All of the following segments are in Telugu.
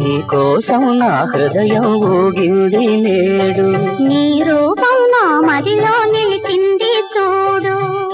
నీ కోసం నా హృదయం ఊగింది నేడు నీ రూపం నా మదిలో నిలిచింది చూడు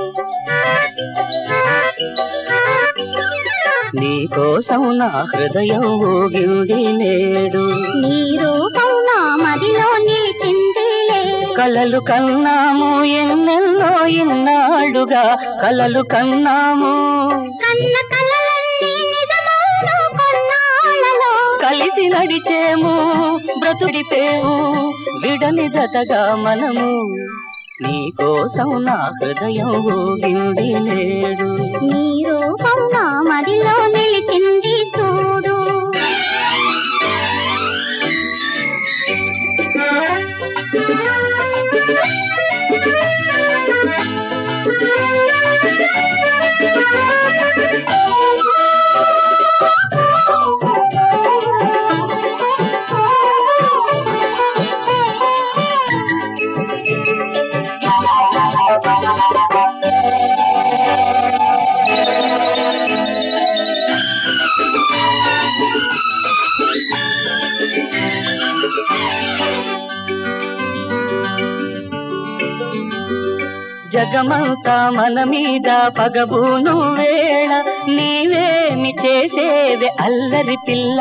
నీ కోసం నా హృదయం ఊగింది నేడు నీ రూపం నా మదిలో నిలిచిందిలే కలలు కన్నాము ఎన్నెన్నో ఇన్నాళ్ళుగా కలలు కన్నాము కన్న కలలన్నీ నిజమౌను కొన్నాళ్ళలో కలిసి నడిచేము బ్రతుడిపేము విడని జతగా మనము నీ కోసం నా హృదయం ఊగింది నేడు నీ రూపం నా మదిలో నిలిచింది చూడు జగమంతా మన మీద పగబూను వేళ నీవేమి చేసేవే అల్లరి పిల్ల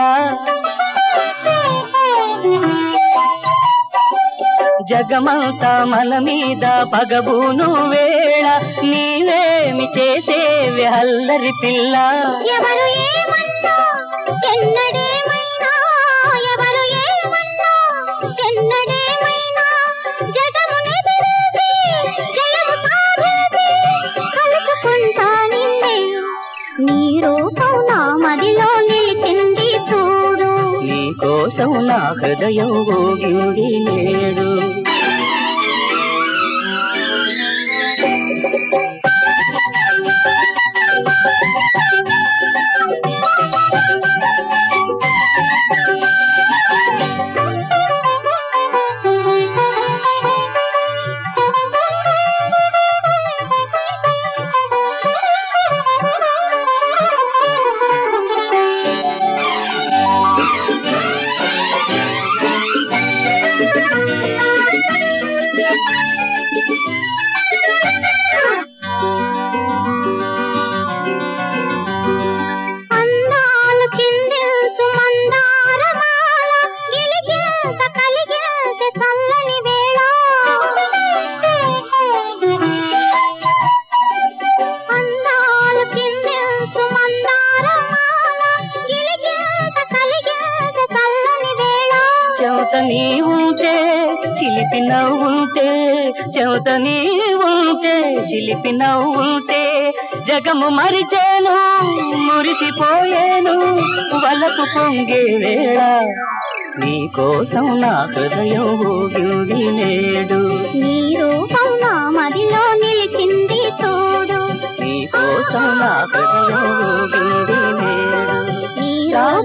జగమంతా మన మీద పగబూను వేళ నీవేమి చేసేవే అల్లరి పిల్ల ఎవరు ఏమన్నా ఎన్నడేమైనా ఎవరు ఏమన్నా ఎన్నడేమైనా జగమునెదిరేది జయము సాధేది కలుసుకుంటా నిన్నే నీ రూపం నా మదిలో నిలిచింది చూడు నీ కోసం నా హృదయం ఊగింది నేడు అందాలు చిందించు మందారమాల గిలిగింత కలిగించే చల్లని వేళ అందాలు చిందించు మందారమాల గిలిగింత కలిగించే చల్లని వేళ చెవత నీ ఉంటే చిలిపి నవ్వుంటే చెవత నీ ఉంటే చిలిపి నవ్వుంటే జగము మరిచేను మురిసిపోయేను వలకు పొంగే వేళ నీ కోసం నా హృదయం ఊగింది నేడు నీ రూపం నా మదిలో నిలిచింది చూడు నీ కోసం నా హృదయం ఊగింది నేడు నీ రూపం